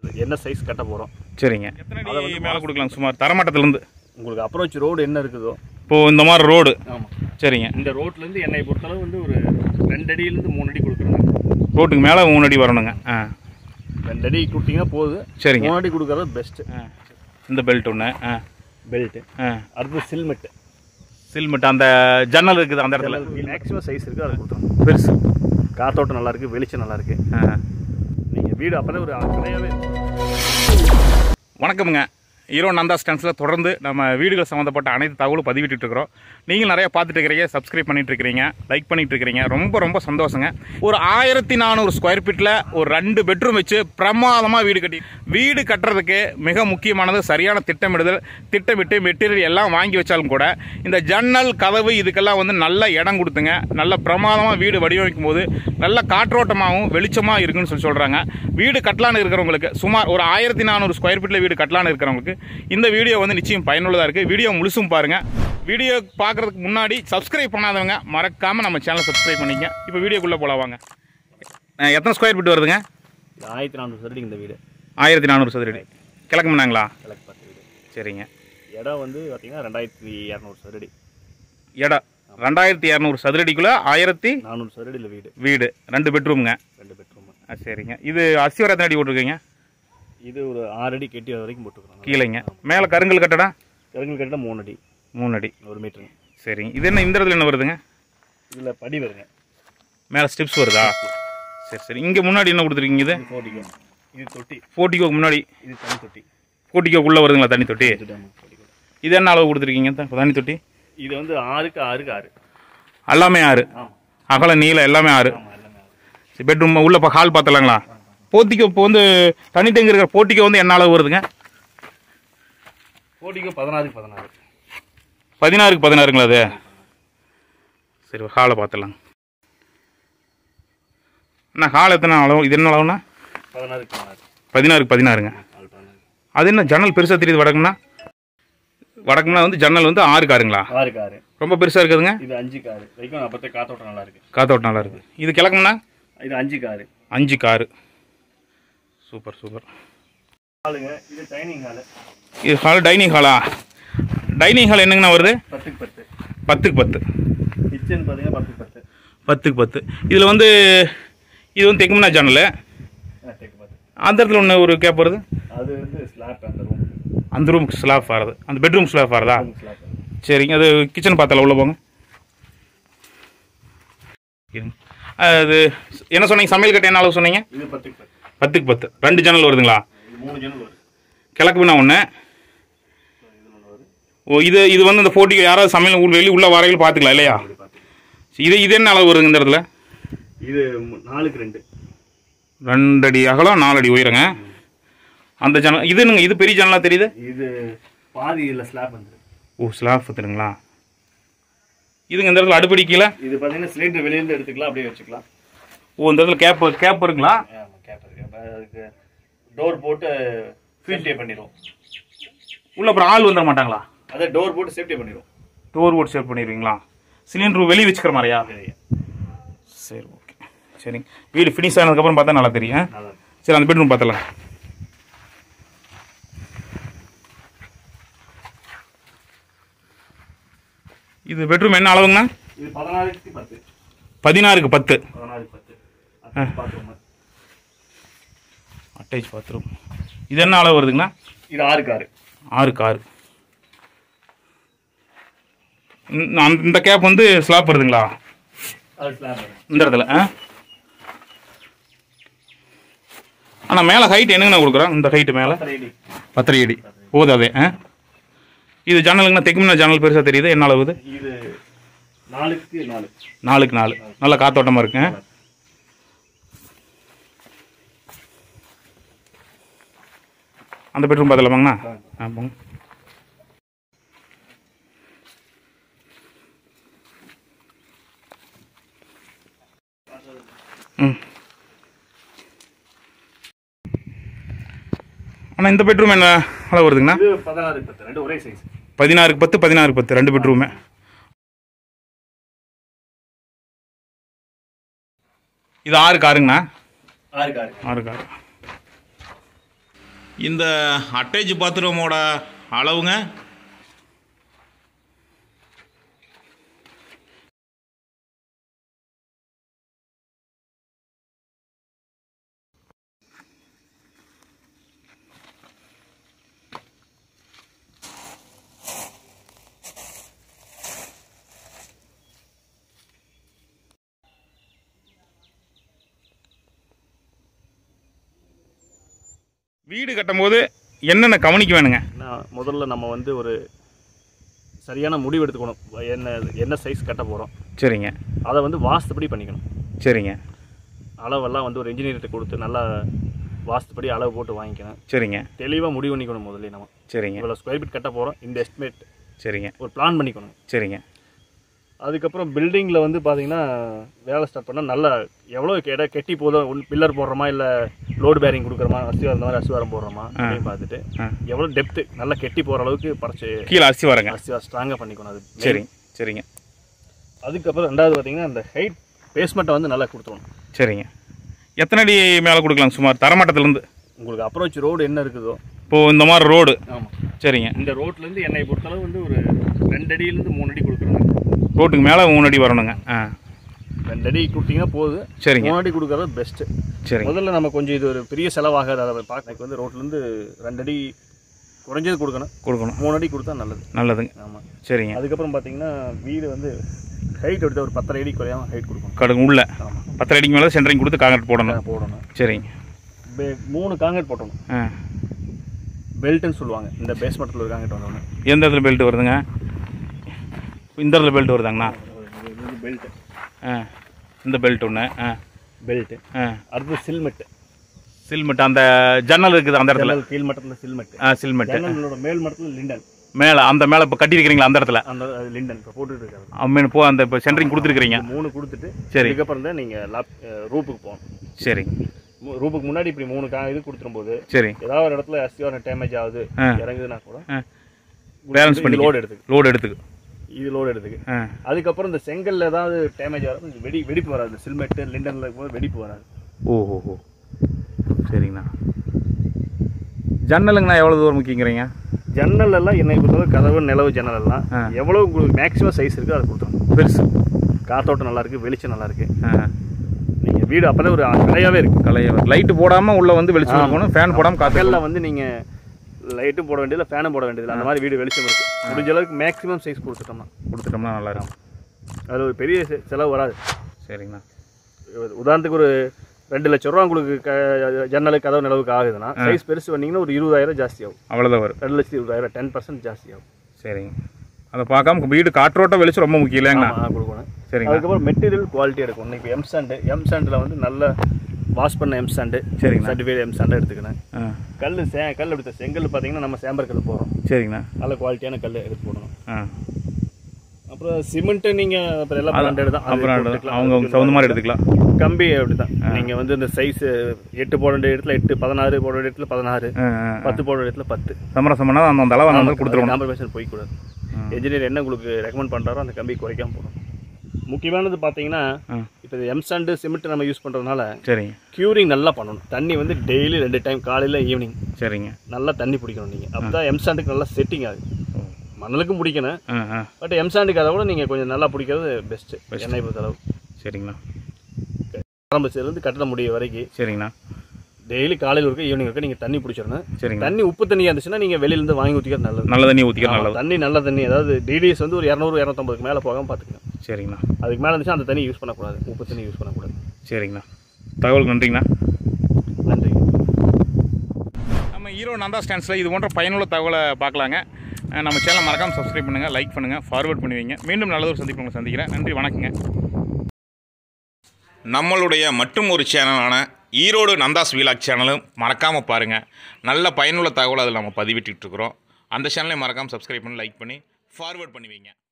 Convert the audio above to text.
என்ன சைஸ் கட்ட போகிறோம் சரிங்க எத்தனை அடி மேலே கொடுக்கலாம் சுமார் தரமட்டத்துலேருந்து உங்களுக்கு அப்ரோச் ரோடு என்ன இருக்குதோ இப்போது இந்த மாதிரி ரோடு ஆமாம் சரிங்க இந்த ரோட்லேருந்து என்னை பொறுத்தளவு வந்து ஒரு ரெண்டு அடியிலேருந்து மூணு அடி கொடுக்குறேன் ரோட்டுக்கு மேலே மூணு அடி வரணுங்க ஆ ரெண்டு அடி கொடுத்தீங்கன்னா போகுது சரிங்க மூணு அடி கொடுக்குறது பெஸ்ட்டு ஆ இந்த பெல்ட் ஒன்று ஆ பெல்ட்டு ஆ அடுத்து சில்மெட்டு சில்மெட் அந்த ஜன்னல் இருக்குது அந்த இடத்துல மேக்ஸிமம் சைஸ் இருக்குது அதை கொடுத்துருங்க பெருசு காத்தோட்டம் நல்லா இருக்குது வெளிச்சம் நல்லா இருக்குது ஆ நீங்கள் வீடு அப்போ ஒரு கடையாகவே வணக்கமுங்க ஹீரோ நந்தா ஸ்டான்ஸில் தொடர்ந்து நம்ம வீடுகள் சம்மந்தப்பட்ட அனைத்து தகவலும் பதிவிட்டு இருக்கிறோம் நீங்கள் நிறைய பார்த்துட்டு இருக்கிறீங்க சப்ஸ்கிரைப் பண்ணிட்டு இருக்கிறீங்க லைக் பண்ணிட்டு இருக்கிறீங்க ரொம்ப ரொம்ப சந்தோஷங்க ஒரு ஆயிரத்தி நானூறு ஸ்கொயர் ஃபீட்டில் ஒரு ரெண்டு பெட்ரூம் வச்சு பிரமாதமாக வீடு கட்டி வீடு கட்டுறதுக்கு மிக முக்கியமானது சரியான திட்டமிடுதல் திட்டமிட்டு மெட்டீரியல் எல்லாம் வாங்கி வச்சாலும் கூட இந்த ஜன்னல் கதவு இதுக்கெல்லாம் வந்து நல்ல இடம் கொடுத்துங்க நல்ல பிரமாதமாக வீடு வடிவமைக்கும் போது நல்ல காற்றோட்டமாகவும் வெளிச்சமாக இருக்குன்னு சொல்லி சொல்கிறாங்க வீடு கட்டலான்னு இருக்கிறவங்களுக்கு சுமார் ஒரு ஆயிரத்தி நானூறு ஸ்கொயர் ஃபீட்டில் வீடு கட்டலான்னு இருக்கிறவங்களுக்கு இந்த வீடியோ வந்து நிச்சயம் பயனுள்ளதாக இருக்குது வீடியோ முழுசும் பாருங்கள் வீடியோ பார்க்குறதுக்கு முன்னாடி சப்ஸ்கிரைப் பண்ணாதவங்க மறக்காமல் நம்ம சேனலை சப்ஸ்கிரைப் பண்ணிக்க இப்போ வீடியோக்குள்ளே போல வாங்க அஹ் எத்தனை ஸ்கொயர் ஃபீட் வருதுங்க இது ஆயிரத்தி நானூறு சதுரடி இந்த வீடு ஆயிரத்தி நானூறு சதுரடி கிழக்கு மண்ணாங்களா கிழக்கு பார்த்த வீடு சரிங்க இடம் வந்து பார்த்தீங்கன்னா ரெண்டாயிரத்தி இரநூறு சதுரடி இடம் ரெண்டாயிரத்தி இரநூறு சதுரடிக்குள்ளே ஆயிரத்தி நானூறு சதுரடியில் வீடு வீடு ரெண்டு பெட்ரூமுங்க ரெண்டு பெட்ரூமு ஆ, சரிங்க இது அஸ்திவரம் எத்தனை அடி போட்டிருக்கீங்க இது ஒரு ஆறு அடி கெட்டி வரைக்கும் போட்டுக்கிறோம் கீழேங்க மேலே கருங்கல் கட்டடா கிழங்கு கட்டிட மூணு அடி மூணு அடி ஒரு மீட்டருங்க சரிங்க இது என்ன இந்த இடத்துல என்ன வருதுங்க இதில் படி வருங்க மேலே ஸ்டெப்ஸ் வருதா சரி சரி இங்கே முன்னாடி என்ன கொடுத்துருக்கீங்க இது இது போட்டிக்கோ இது தொட்டி போட்டிக்கோக்கு முன்னாடி இது தனி தொட்டி போட்டிக்கோக்குள்ளே வருதுங்களா தண்ணி தொட்டி இது ஆமா, போட்டிக்கோ. இது என்ன அளவு கொடுத்துருக்கீங்க த- தண்ணி தொட்டி இது வந்து ஆறுக்கு ஆறுக்கு ஆறு எல்லாமே ஆறு ஆமாம் அகல நீளம் எல்லாமே ஆறு ஆமாம் எல்லாமே ஆறு சரி பெட்ரூம் உள்ள இப்போ ஹால் பார்த்துலாங்களா போத்திக்கோ இப்போ வந்து தண்ணி டேங்க் இருக்கிற போட்டிக்கோ வந்து என்ன அளவு வருதுங்க போட்டிக்கோ பதினாறுக்கு பதினாறு பதினாறுக்கு பதினாறுங்களா அது சரி ஹாலை பார்த்துலாம் அண்ணா ஹால் எத்தனை அளவு இது என்ன அளவுண்ணா பதினாறுக்கு பதினாறு பதினாறுக்கு பதினாறுங்க நாலு பதினாறு அது என்ன ஜன்னல் பெருசாக தெரியுது வடக்கும்னா வடக்கும்னா வந்து ஜன்னல் வந்து ஆறு காருங்களா ஆறுக்கு ஆறு ரொம்ப பெருசாக இருக்குதுங்க இது அஞ்சு காரு வரைக்கும் அப்போத்தே காத்தோட்டம் நல்லா இருக்கு காத்தோட்டம் நல்லா இருக்குது இது கிழக்கும்னா இது அஞ்சு காரு அஞ்சு காரு சூப்பர் சூப்பர் ஹாலுங்க இது டைனிங் ஹாலு இது ஹால் டைனிங் ஹாலா டைனிங் ஹால் என்னங்கண்ணா வருது பத்துக்கு பத்து பத்துக்கு பத்து கிச்சன் பார்த்தீங்கன்னா பத்துக்கு பத்து பத்துக்கு பத்து இதில் வந்து இது வந்து தெக்குமனா ஜன்னல் ஆ, தெற்கு பத்து அந்த இடத்துல ஒன்று ஒரு கேப் வருது அது வந்து ஸ்லாப் அந்த ரூம் அந்த ரூமுக்கு ஸ்லாப் வருது அந்த பெட்ரூம் ஸ்லாப் வருதா ஸ்லாப் சரிங்க அது கிச்சன் பார்த்தால உள்ள போங்க இருங்க. அது என்ன சொன்னீங்க சமையல் கட்டை என்ன அளவு சொன்னீங்க இது பத்துக்கு பத்து பத்துக்கு பத்து ரெண்டு ஜன்னல் வருதுங்களா இது மூணு ஜன்னல் வருது கிழக்கு பின்னா ஒன்று இது ஒன்று வருது ஓ இது இது வந்து இந்த போட்டிக்கு யாராவது சமையல் உள்ள வெளியே உள்ள வரையில் பார்த்துக்கலாம் இல்லையா இது பார்த்து இது இது என்ன அளவு வருதுங்க இந்த இடத்துல இது மு- நாலுக்கு ரெண்டு ரெண்டு அடி அகலம் நாலு அடி உயரங்க அந்த ஜன்னல் இது என்னங்க இது பெரிய ஜன்னலாக தெரியுது இது பாதி இதில் ஸ்லாப் வந்துருக்கு ஓ ஸ்லாப் வந்துருங்களா இதுங்க இந்த இடத்துல அடுப்படி கீழே இது பார்த்தீங்கன்னா சிலிண்டர் வெளியிருந்து எடுத்துக்கலாம் அப்படியே வச்சுக்கலாம் ஓ இந்த இடத்துல கேப் கேப் இருக்குங்களா ஆமாம் கேப் இருக்கு அப்போ அதுக்கு டோர் போட்டு சேஃப்டியை பண்ணிடுவோம் உள்ள அப்புறம் ஆள் வந்துட மாட்டாங்களா அதை டோர் போட்டு சேஃப்டி பண்ணிடுவோம் டோர் போட்டு சேவ் பண்ணிடுவீங்களா சிலிண்டர் வெளியே வச்சுக்கிற மாதிரியா சரி ஓகே சரிங்க வீடு ஃபினிஷ் ஆனதுக்கப்புறம் பார்த்தா நல்லா தெரியும் ஆ? நல்லா இருக்கு. சரி அந்த பெட்ரூம் பார்த்தலாம் இது பெட்ரூம் என்ன அளவுங்கண்ணா இது பதினாறுக்கு பத்து பதினாறுக்கு பத்து பதினாறுக்கு பத்து அது பாத்ரூம் அட்டாச் பாத்ரூம் இது என்ன அளவு வருதுங்கண்ணா இது ஆறுக்கு ஆறு ஆறுக்கு ஆறு இந்த- அந்த- இந்த கேப் வந்து ஸ்லாப் வருதுங்களா அது ஸ்லாப் வரும் இந்த இடத்துல ஆ ஆனால் மேலே ஹைட் என்னங்கண்ணா கொடுக்குறோம் இந்த ஹைட்டு மேலே பத்தரை அடி பத்தரை அடி போகுது அதே ஆ இது ஜன்னலுங்கண்ணா தெக்குமுன்னா ஜன்னல் பெருசாக தெரியுது என்ன அளவு இது இது நாலுக்கு நாலு நாலுக்கு நாலு நல்ல காத்தோட்டமாக இருக்கு ஆ? அந்த பெட்ரூம் பார்த்தலாமாங்கண்ணா ஆ போங்க ம் அண்ணா இந்த பெட்ரூம் என்ன அளவு வருதுங்கண்ணா இது பதினாறுக்கு பத்து ரெண்டு ஒரே சைஸ் பதினாறுக்கு பத்து பதினாறுக்கு பத்து ரெண்டு பெட்ரூமு இது ஆறு காருங்கண்ணா ஆறுக்கு ஆறு ஆறு காரு இந்த அட்டேஜ் பாத்ரூமோட அளவுங்க வீடு கட்டும்போது என்னென்ன கவனிக்க வேணுங்க நான் முதல்ல நம்ம வந்து ஒரு சரியான முடிவு எடுத்துக்கணும் என்ன என்ன சைஸ் கட்ட போகிறோம் சரிங்க அதை வந்து வாஸ்துப்படி பண்ணிக்கணும் சரிங்க அளவெல்லாம் வந்து ஒரு இன்ஜினியர்கிட்ட கொடுத்து நல்லா வாஸ்துப்படி அளவு போட்டு வாங்கிக்கணும் சரிங்க தெளிவாக முடிவு பண்ணிக்கணும் முதல்ல நம்ம சரிங்க இவ்வளோ ஸ்கொயர் ஃபீட் கட்ட போகிறோம் இந்த எஸ்டிமேட் சரிங்க ஒரு பிளான் பண்ணிக்கணும் சரிங்க அதுக்கப்புறம் பில்டிங்கில் வந்து பார்த்தீங்கன்னா வேலை ஸ்டார்ட் பண்ணால் நல்லா எவ்வளோ இடம் கெட்டி போதும் ஒன் பில்லர் போடுறோமா இல்லை லோடு பேரிங் கொடுக்குறோமா அஸ்திவாரம் இந்த மாதிரி அஸ்திவாரம் போடுறோமா அப்படின்னு பார்த்துட்டு ஆ. எவ்வளோ டெப்த்து நல்லா கெட்டி போகிற அளவுக்கு படைச்சு கீழே அரிசி வரங்க அஸ்திவாரம் ஸ்ட்ராங்காக பண்ணிக்கணும் அது சரிங்க சரிங்க அதுக்கப்புறம் ரெண்டாவது பார்த்தீங்கன்னா அந்த ஹைட் பேஸ்மெண்ட்டை வந்து நல்லா கொடுத்துருணும் சரிங்க எத்தனை அடி மேலே கொடுக்கலாம் சுமார் தரமட்டத்துலேருந்து உங்களுக்கு அப்ரோச் ரோடு என்ன இருக்குதோ இப்போது இந்த மாதிரி ரோடு ஆமாம் சரிங்க இந்த ரோட்லேருந்து என்னை பொறுத்தளவு வந்து ஒரு ரெண்டு அடியிலேருந்து மூணு அடி கொடுக்குறோம் ரோட்டுக்கு மேலே மூணு அடி வரணுங்க ஆ ரெண்டு அடி கொடுத்தீங்கன்னா போதும் சரிங்க மூணு அடி கொடுக்கறது பெஸ்ட்டு சரிங்க முதல்ல நம்ம கொஞ்சம் இது ஒரு பெரிய செலவாகாது அதை பார்க்க வந்து ரோட்லேருந்து ரெண்டு அடி குறைஞ்சது கொடுக்கணும் கொடுக்கணும் மூணு அடி கொடுத்தா நல்லது நல்லதுங்க ஆமாம் சரிங்க அதுக்கப்புறம் பார்த்தீங்கன்னா வீடு வந்து ஹைட் எடுத்து ஒரு பத்தரை அடி குறையாம ஹைட் கொடுக்கணும் கடுகு உள்ள ஆமாம் பத்தரை அடிக்கு மேலே சென்டரிங் கொடுத்து காங்கிரட் போடணும் போடணும் சரிங்க பே- மூணு காங்கிரட் போட்டணும் ஆ பெல்ட்னு சொல்லுவாங்க இந்த பேஸ்மெண்ட்டில் ஒரு காங்கிரட் ஒன்று எந்த இடத்துல பெல்ட் வருதுங்க இந்த இடத்துல பெல்ட் வருதாங்கண்ணா இது பெல்ட் ஆ இந்த பெல்ட் ஒன்று ஆ பெல்ட்டு ஆ அடுத்து சில்மெட்டு சில்மெட் அந்த ஜன்னல் இருக்குது அந்த இடத்துல ஜன்னல் கீழ் மட்டத்தில் சில்மெட்டு ஆ சில்மெட் ஜன்னலோட மேல் மட்டத்தில் லிண்டன் மேலே அந்த மேலே இப்போ கட்டியிருக்கிறீங்களா அந்த இடத்துல அந்த அது லிண்டன் இப்போ போட்டுட்டு இருக்காரு அம்மீன் போ அந்த இப்போ சென்டரிங் கொடுத்துருக்குறீங்க இந்த மூணு கொடுத்துட்டு சரி. இதுக்கப்புறம் தான் நீங்கள் லாப் ரூப்புக்கு போகணும் சரிங்க மூ- ரூப்புக்கு முன்னாடி இப்படி மூணு கா இது கொடுத்துரும்போது சரி ஏதாவது ஒரு இடத்துல அஸ்திவாரம் டேமேஜ் ஆகுது ஆ. இறங்குதுன்னா கூட ஆ பேலன்ஸ் பண்ணி லோடு எடுத்துக்கு லோடு எடுத்துக்கு இது லோடு எடுத்துக்கு ஆ அதுக்கப்புறம் இந்த செங்கல்ல ஏதாவது டேமேஜ் ஆகும் இந்த வெடி வெடிப்பு வராது சில்மெட்டு லிண்டன்ல இருக்கும்போது வெடிப்பு வராது ஓ ஓ ஓ சரிங்கண்ணா ஜன்னலுங்கண்ணா எவ்வளோ தூரம் முக்கியங்கிறீங்க ஜன்னல் எல்லாம் என்னை பொறுத்தவரை கதவு நிலவு ஜன்னல் எல்லாம் ஆ. எவ்வளவு உங்களுக்கு மேக்ஸிமம் சைஸ் இருக்கு அதை கொடுத்துரும் பெருசு காத்தோட்டம் நல்லா இருக்கு வெளிச்சம் நல்லா இருக்கு ஆ நீங்க வீடு அப்பதான் ஒரு கலையாவே இருக்கு கலையவர் லைட்டு போடாமல் உள்ளே வந்து வெளிச்சம் இருக்கணும் ஃபேன் போடாமல் காற்று பகல்ல வந்து நீங்க லைட்டும் போட வேண்டியதில்லை ஃபேனும் போட வேண்டியதில்லை அந்த மாதிரி வீடு வெளிச்சம் இருக்கு முடிஞ்ச அளவுக்கு மேக்ஸிமம் சைஸ் கொடுத்துட்டோம்னா கொடுத்துட்டோம்னா நல்லா இருக்கும் அது ஒரு பெரிய செ- செலவு வராது சரிங்கண்ணா உதாரணத்துக்கு ஒரு ரெண்டு லட்ச ரூபா உங்களுக்கு க ஜன்னல் கதவு நிலவுக்கு ஆகுதுன்னா சைஸ் பெருசு பண்ணீங்கன்னா ஒரு இருபதாயிரம் ஜாஸ்தி ஆகும் அவ்வளோதான் வரும் ரெண்டு லட்சத்தி இருபதாயிரம் டென் பர்சன்ட் ஜாஸ்தி ஆகும் சரிங்க அதை பார்க்காம வீடு காற்றோட்ட வெளிச்சம் ரொம்ப முக்கியம் இல்லைங்கண்ணா ஆமா, கொடுக்கணும் சரிங்க அதுக்கப்புறம் மெட்டீரியல் குவாலிட்டி இருக்கும் இன்னைக்கு எம் சாண்டு எம் சாண்டில் வந்து நல்ல வாஷ் பண்ண எம் சாண்டு சரிங்கண்ணா. சர்டிஃபைட் எம் சாண்டை எடுத்துக்கணும் ஆ கல் சே கல் எடுத்த செங்கல் பார்த்தீங்கன்னா நம்ம சேம்பர் கல் போடுறோம் சரிங்கண்ணா நல்ல நல்ல குவாலிட்டியான கல் எடுத்து போடணும் ஆ அப்புறம் சிமெண்ட் நீங்கள் அப்புறம் எல்லாம் பிராண்டட் தான் அது அப்புறம் போட்டுக்கலாம். அவங்க அவங்க தகுந்த மாதிரி எடுத்துக்கலாம் கம்பி அப்படி தான் நீங்கள் வந்து இந்த சைஸ் எட்டு போட வேண்டிய இடத்துல எட்டு பதினாறு போட வேண்டிய இடத்துல பதினாறு ஆ ஆ பத்து போட வேண்டிய இடத்துல பத்து சமரசம் பண்ணால் அந்த அந்த அளவை வந்து கொடுத்துருவோம் காம்ப்ரமைசன் போய்க்கூடாது என்ஜினியர் என்ன உங்களுக்கு ரெக்கமெண்ட் பண்ணுறாரோ அந்த கம்பி குறைக்காம போடும் முக்கியமானது பார்த்தீங்கன்னா ஆ இப்போ இந்த எம்சாண்டு சிமெண்ட் நம்ம யூஸ் பண்ணுறதுனால சரிங்க க்யூரிங் நல்லா பண்ணணும் தண்ணி வந்து டெய்லி ரெண்டு டைம் காலையில் ஈவினிங் சரிங்க நல்லா தண்ணி பிடிக்கணும் நீங்கள் அப்போ தான் எம்சாண்டுக்கு நல்லா செட்டிங் ஆகுது மணலுக்கும் பிடிக்கணும் ஆ ஆ பட் எம்சாண்டுக்கு அதை விட நீங்கள் கொஞ்சம் நல்லா பிடிக்கிறது பெஸ்ட்டு எண்ணெய் பொறுத்தளவு சரிங்கண்ணா ஆரம்பிச்சதுலேருந்து கட்டட முடிய வரைக்கும் சரிங்கண்ணா டெய்லி காலையில் இருக்க ஈவினிங் இருக்க நீங்கள் தண்ணி பிடிச்சிடணும் சரிங்க தண்ணி உப்பு தண்ணியாக இருந்துச்சுன்னா நீங்கள் வெளியிலேருந்து வாங்கி ஊற்றிக்கிறது நல்லது நல்ல தண்ணி ஊற்றிக்க நல்லது தண்ணி நல்ல தண்ணி அதாவது டிடிஎஸ் வந்து ஒரு இரநூறு இரநூத்தம்பதுக்கு மேலே போகாமல் பார்த்துக்கணும் சரிங்கண்ணா அதுக்கு மேலே இருந்துச்சுன்னா அந்த தண்ணி யூஸ் பண்ணக்கூடாது உப்பு தண்ணி யூஸ் பண்ணக்கூடாது சரிங்கண்ணா தகவலுக்கு நன்றிங்கண்ணா நன்றி நம்ம ஹீரோ நந்தா ஸ்டாண்ட்ஸில் இது போன்ற பயனுள்ள தகவலை பார்க்கலாங்க அஹ் நம்ம சேனலை மறக்காமல் சப்ஸ்கிரைப் பண்ணுங்கள் லைக் பண்ணுங்கள் ஃபார்வர்ட் பண்ணுவீங்க மீண்டும் நல்லதொரு சந்திப்பு உங்களை சந்திக்கிறேன் நன்றி வணக்கங்க நம்மளுடைய மற்றும் ஒரு சேனலான ஈரோடு நந்தாஸ் வீலாக் சேனலும் மறக்காமல் பாருங்கள் நல்ல பயனுள்ள தகவல் அதில் நம்ம பதிவிட்டுருக்குறோம் அந்த சேனலை மறக்காமல் சப்ஸ்கிரைப் பண்ணி லைக் பண்ணி ஃபார்வர்ட் பண்ணுவீங்க